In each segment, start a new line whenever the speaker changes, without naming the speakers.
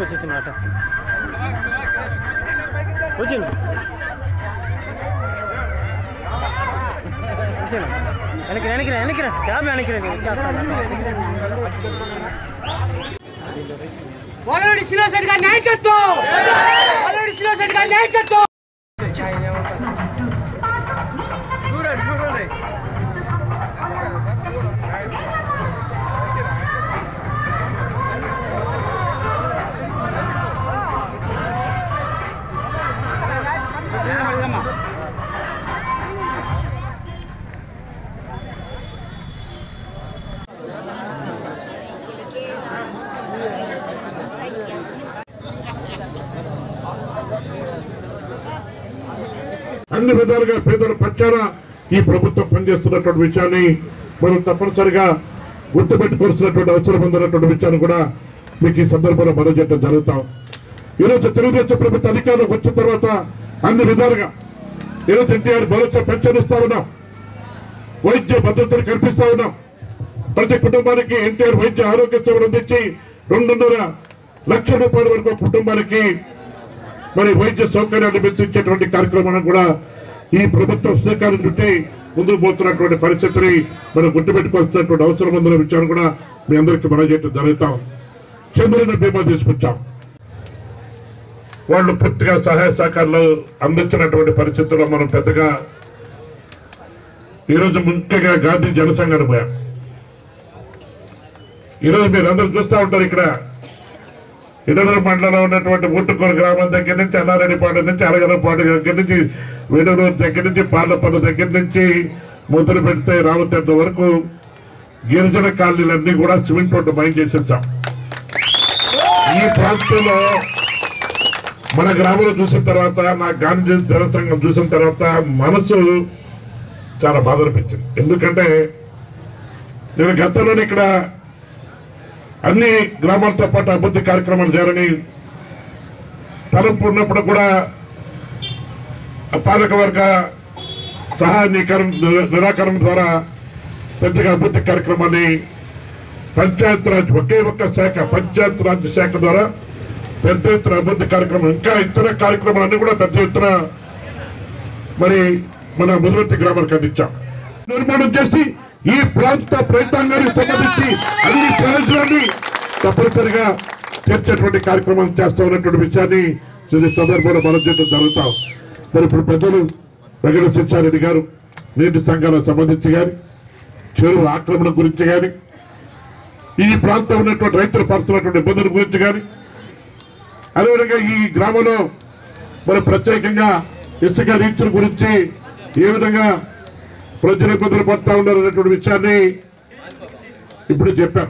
వచ్చేసింది ఆట వచ్చిండు వచ్చిండు వెనక్కి వెనక్కి వెనక్కి క్యాబ్ వెనక్కి
వలడి శిరోశెట్ గారి నాయకత్వం వలడి శిరోశెట్ గారి నాయకత్వం
అన్ని విధాలుగా పేదల పక్షాన ఈ ప్రభుత్వం పనిచేస్తున్నటువంటి విషయాన్ని మనం తప్పనిసరిగా గుర్తుపెట్టుకోవాల్సినటువంటి అవసరం ఉందన్నటువంటి విషయాన్ని కూడా మీకు ఈ సందర్భంలో మనం చేయడం జరుగుతాం ఈరోజు తెలుగుదేశం ప్రభుత్వ అధికారంలోకి వచ్చిన తర్వాత అన్ని విధాలుగా ఈరోజు ఎన్టీఆర్ భరోసా పెన్షన్ ఇస్తా ఉన్నాం వైద్య భద్రతను కల్పిస్తా ఉన్నాం ప్రతి కుటుంబానికి ఎన్టీఆర్ వైద్య ఆరోగ్య సేవలు అందించి రెండున్నర లక్షల రూపాయల వరకు ఒక కుటుంబానికి మరి వైద్య సౌకర్యాన్ని మెచ్చించేటువంటి కార్యక్రమాన్ని కూడా ఈ ప్రభుత్వం శ్రీకారం చుట్టి ముందుకు పోతున్నటువంటి పరిస్థితిని మనం గుర్తుపెట్టుకోవాల్సినటువంటి అవసరం ఉందన్న విషయాన్ని కూడా మీ అందరికీ మనం చేయడం జరుగుతాం చంద్రుని బీమా తీసుకొచ్చాం వాళ్ళు పూర్తిగా సహాయ సహకారాలు అందించినటువంటి పరిస్థితుల్లో మనం పెద్దగా ఈరోజు ముఖ్యంగా గాంధీ జనసంఘాన్ని పోయాం ఈరోజు మీరు అందరూ చూస్తూ ఉంటారు ఇక్కడ ఇడదల మండలంలో ఉన్నటువంటి ఊటుకూరు గ్రామం దగ్గర నుంచి అన్నారెడ్డిపాడు నుంచి అలగలపాడు దగ్గర నుంచి వెడూరు దగ్గర నుంచి పార్లపల్లి దగ్గర నుంచి మొదలు పెడితే రామతీర్థ వరకు గిరిజన కాలనీలన్నీ కూడా సిమెంట్ రోడ్డు మైన్ చేసేసాం ఈ ప్రాంతంలో మన గ్రామంలో చూసిన తర్వాత నా గాంధీ జనసంఘం చూసిన తర్వాత మనసు చాలా బాధ అనిపించింది ఎందుకంటే నేను గతంలోనే ఇక్కడ అన్ని గ్రామాలతో పాటు అభివృద్ధి కార్యక్రమాలు చేయాలని తలంపు ఉన్నప్పుడు కూడా ఆ పాలక వర్గ సహాయ నికరణ నిరాకరణ ద్వారా పెద్దగా అభివృద్ధి కార్యక్రమాన్ని పంచాయత్ రాజ్ ఒకే ఒక్క శాఖ పంచాయత్ రాజ్ శాఖ ద్వారా పెద్ద ఎత్తున అభివృద్ధి కార్యక్రమం ఇంకా ఇతర కార్యక్రమాలన్నీ కూడా పెద్ద ఎత్తున మరి మన ముదిరెత్తి గ్రామానికి అందించాం నిర్మాణం చేసి ఈ ప్రాంత రైతాంగానికి సంబంధించి అన్ని ప్రయోజనాన్ని తప్పనిసరిగా తీర్చేటువంటి కార్యక్రమం చేస్తా ఉన్నటువంటి విషయాన్ని ఈ సందర్భంలో మనం చేయడం జరుగుతాం మరి ఇప్పుడు పెద్దలు వెంకట శిక్షారెడ్డి గారు నీటి సంఘాలకు సంబంధించి కానీ చెరువు ఆక్రమణ గురించి కానీ ఈ ప్రాంతం ఉన్నటువంటి రైతులు పడుతున్నటువంటి ఇబ్బందుల గురించి కానీ అదేవిధంగా ఈ గ్రామంలో మరి ప్రత్యేకంగా ఇసుక రీతుల గురించి ఏ విధంగా ప్రజలు ఇబ్బందులు పడతా ఉన్నారు అనేటువంటి విషయాన్ని ఇప్పుడు చెప్పాం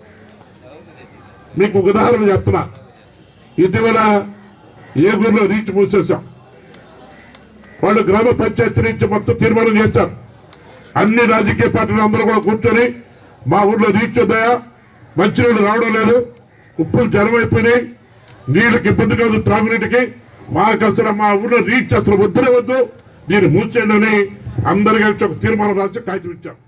మీకు ఒక ఉదాహరణ చెప్తున్నా ఇటీవల ఏగూరులో రీచ్ మూసేశాం వాళ్ళు గ్రామ పంచాయతీ నుంచి మొత్తం తీర్మానం చేశారు అన్ని రాజకీయ పార్టీలు అందరూ కూడా కూర్చొని మా ఊర్లో రీచ్ వద్దాయా మంచినీళ్ళు రావడం లేదు ఉప్పులు జలమైపోయినాయి నీళ్ళకి ఇబ్బంది కాదు త్రాగునీటికి మాకు అసలు మా ఊర్లో రీచ్ అసలు వద్దునే వద్దు దీన్ని మూసేయండి అని అందరు కలిసి ఒక తీర్మానం రాసి కాగితం ఇచ్చాం